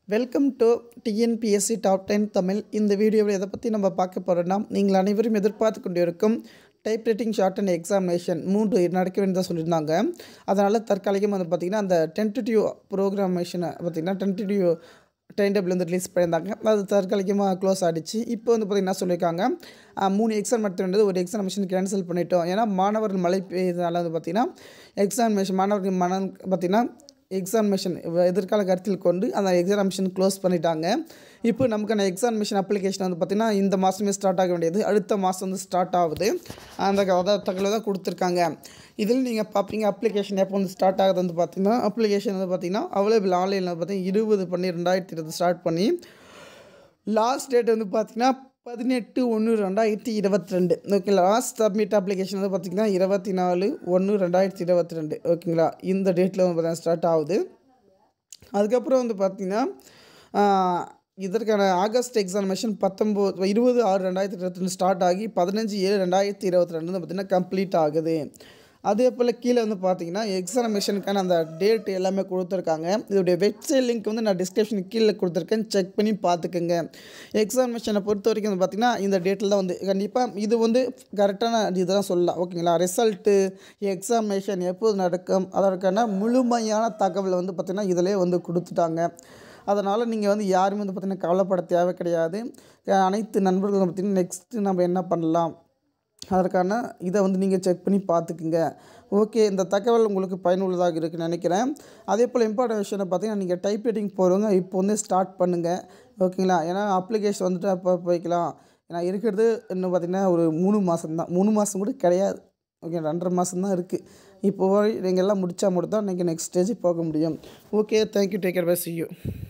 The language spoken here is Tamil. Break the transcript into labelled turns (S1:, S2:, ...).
S1: welcome to TNPSC top ten Tamil இந்த வீடியோவில் எதை பற்றி நம்ம பார்க்க போகிறோம்னா நீங்கள் அனைவரும் எதிர்பார்த்து கொண்டிருக்கும் typewriting shorthand examination மூன்று நடக்க வேண்டியதாக சொல்லியிருந்தாங்க அதனால் தற்காலிகமாக வந்து பார்த்திங்கன்னா அந்த டென்டேட்டிவ் ப்ரோக்ராமேஷனை பார்த்திங்கன்னா டென்டேட்டிவ் டைம் டேபிள் வந்து ரிலீஸ் பண்ணியிருந்தாங்க அது தற்காலிகமாக க்ளோஸ் ஆகிடுச்சு இப்போ வந்து பார்த்திங்கன்னா சொல்லியிருக்காங்க ஆஹ், மூணு எக்ஸாம் நடத்த வேண்டியது ஒரு எக்ஸாமினேஷன் கேன்சல் பண்ணிட்டோம் ஏன்னா மாணவர்கள் மழை பெய்தனால வந்து பார்த்திங்கன்னா எக்ஸாமினேஷன் மாணவர்கள் மனம் பார்த்திங்கன்னா எக்ஸாமினேஷன் எதிர்கால கருத்தில் கொண்டு அந்த எக்ஸாமினேஷன் க்ளோஸ் பண்ணிட்டாங்க இப்போ நமக்கான எக்ஸாமினேஷன் அப்ளிகேஷன் வந்து பார்த்திங்கன்னா இந்த மாதமே ஸ்டார்ட் ஆக வேண்டியது அடுத்த மாதம் வந்து ஸ்டார்ட் ஆகுது அந்த அதாவது தகவலை தான் கொடுத்துருக்காங்க இதில் நீங்கள் பார்ப்பீங்க அப்ளிகேஷன் எப்போ வந்து ஸ்டார்ட் ஆகுது வந்து பார்த்திங்கன்னா அப்ளிகேஷன் வந்து பார்த்திங்கன்னா அவைலபிள் ஆன்லைனில் பார்த்திங்கன்னா இருபது பண்ணி ரெண்டாயிரத்தி இருபது ஸ்டார்ட் பண்ணி லாஸ்ட் டேட் வந்து பார்த்திங்கன்னா பதினெட்டு ஒன்று ரெண்டாயிரத்தி இருபத்தி ரெண்டு ஓகேங்களா லாஸ்ட் சப்மிட் அப்ளிகேஷன் வந்து பார்த்திங்கன்னா இருபத்தி நாலு ஒன்று ரெண்டாயிரத்தி இருபத்தி ரெண்டு ஓகேங்களா இந்த டேட்டில் வந்து பார்த்தீங்கன்னா ஸ்டார்ட் ஆகுது அதுக்கப்புறம் வந்து பார்த்திங்கன்னா ஆஹ், இதற்கான ஆகஸ்ட் எக்ஸாமினேஷன் பத்தொம்போது இருபது ஆறு ரெண்டாயிரத்தி இருபத்தி ரெண்டு ஸ்டார்ட் ஆகி பதினஞ்சு ஏழு ரெண்டாயிரத்தி இருபத்தி ரெண்டு வந்து பார்த்திங்கன்னா கம்ப்ளீட் ஆகுது அதே போல் கீழே வந்து பார்த்தீங்கன்னா எக்ஸாமினேஷனுக்கான அந்த டேட் எல்லாமே கொடுத்துருக்காங்க இதோடைய வெப்சைட் லிங்க் வந்து நான் டிஸ்கிரிப்ஷன் கீழே கொடுத்துருக்கேன் செக் பண்ணி பார்த்துக்குங்க எக்ஸாமினேஷனை பொறுத்த வரைக்கும் வந்து பார்த்திங்கன்னா இந்த டேட்டில் தான் வந்து கண்டிப்பாக இது வந்து கரெக்டான இதுதான் சொல்லலாம் ஓகேங்களா ரிசல்ட்டு எக்ஸாமினேஷன் எப்போது நடக்கும் அதற்கான முழுமையான தகவல் வந்து பார்த்திங்கன்னா இதிலே வந்து கொடுத்துட்டாங்க அதனால் நீங்கள் வந்து யாருமே வந்து பார்த்திங்கன்னா கவலைப்பட தேவை கிடையாது அஹ் அனைத்து நண்பர்களும் பார்த்திங்கன்னா நெக்ஸ்ட்டு நம்ம என்ன பண்ணலாம் அதற்கான இதை வந்து நீங்கள் செக் பண்ணி பார்த்துக்குங்க ஓகே இந்த தகவல் உங்களுக்கு பயனுள்ளதாக இருக்குன்னு நினைக்கிறேன் அதே போல் இம்பார்ட்டன்ட் விஷயம் பார்த்தீங்கன்னா நீங்கள் டைப் ரைட்டிங் போகிறவங்க இப்போ வந்து ஸ்டார்ட் பண்ணுங்கள் ஓகேங்களா ஏன்னா அப்ளிகேஷன் வந்துட்டு அப்போ போய்க்கலாம் ஏன்னா இருக்கிறது இன்னும் பார்த்திங்கன்னா ஒரு மூணு மாதம் தான் மூணு மாதம் கூட கிடையாது ஓகே ரெண்டரை மாதம் தான் இருக்குது இப்போ நீங்கள் எல்லாம் முடித்தா மட்டும் தான் நீங்கள் நெக்ஸ்ட் ஸ்டேஜ் போக முடியும் okay thank you take care bye see you